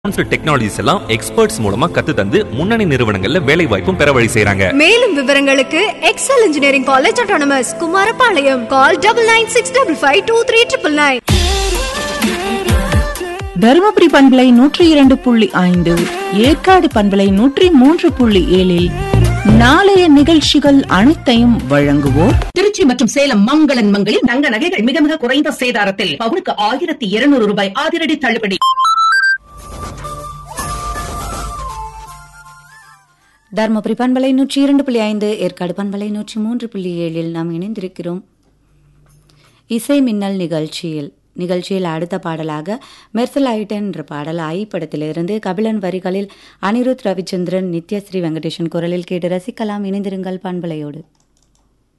advanced technologies எல்லாம் experts மூலமா கத்து தந்து முன்னணி நிறுவனங்கள்ல வேலை வாய்ப்பும் பெற வழி செய்றாங்க மேலும் விவரங்களுக்கு Excel engineering college autonomous Kumarapalayam call double nine six double five two three triple nine Dharmapuri பண்பலை நூற்றி இரண்டு புள்ளி ஐந்து ஏற்காடு பண்பலை நூற்றி மூன்று புள்ளி ஏழில் நாளைய நிகழ்ச்சிகள் அனைத்தையும் வழங்குவோர் திருச்சி மற்றும் சேலம் மங்களன் மங்களில் தங்க நகைகள் மிக மிக குறைந்த சேதாரத்தில் பவுனுக்கு ஆயிரத்தி இருநூறு ரூபாய் அதிரடி தள்ளுபடி தர்மபுரி பண்பலை நூற்றி இரண்டு புள்ளி ஐந்து ஏற்காடு பண்பலை நூற்றி மூன்று புள்ளி ஏழில் நாம் இணைந்திருக்கிறோம் இசை மின்னல் நிகழ்ச்சியில் நிகழ்ச்சியில் அடுத்த பாடலாக மெர்சலாயிட்டன் என்ற பாடல் ஐ படத்திலிருந்து கபிலன் வரிகளில் அனிருத் ரவிச்சந்திரன் நித்யஸ்ரீ வெங்கடேஷன் குரலில் கேட்டு ரசிக்கலாம் இணைந்திருங்கள் பண்பலையோடு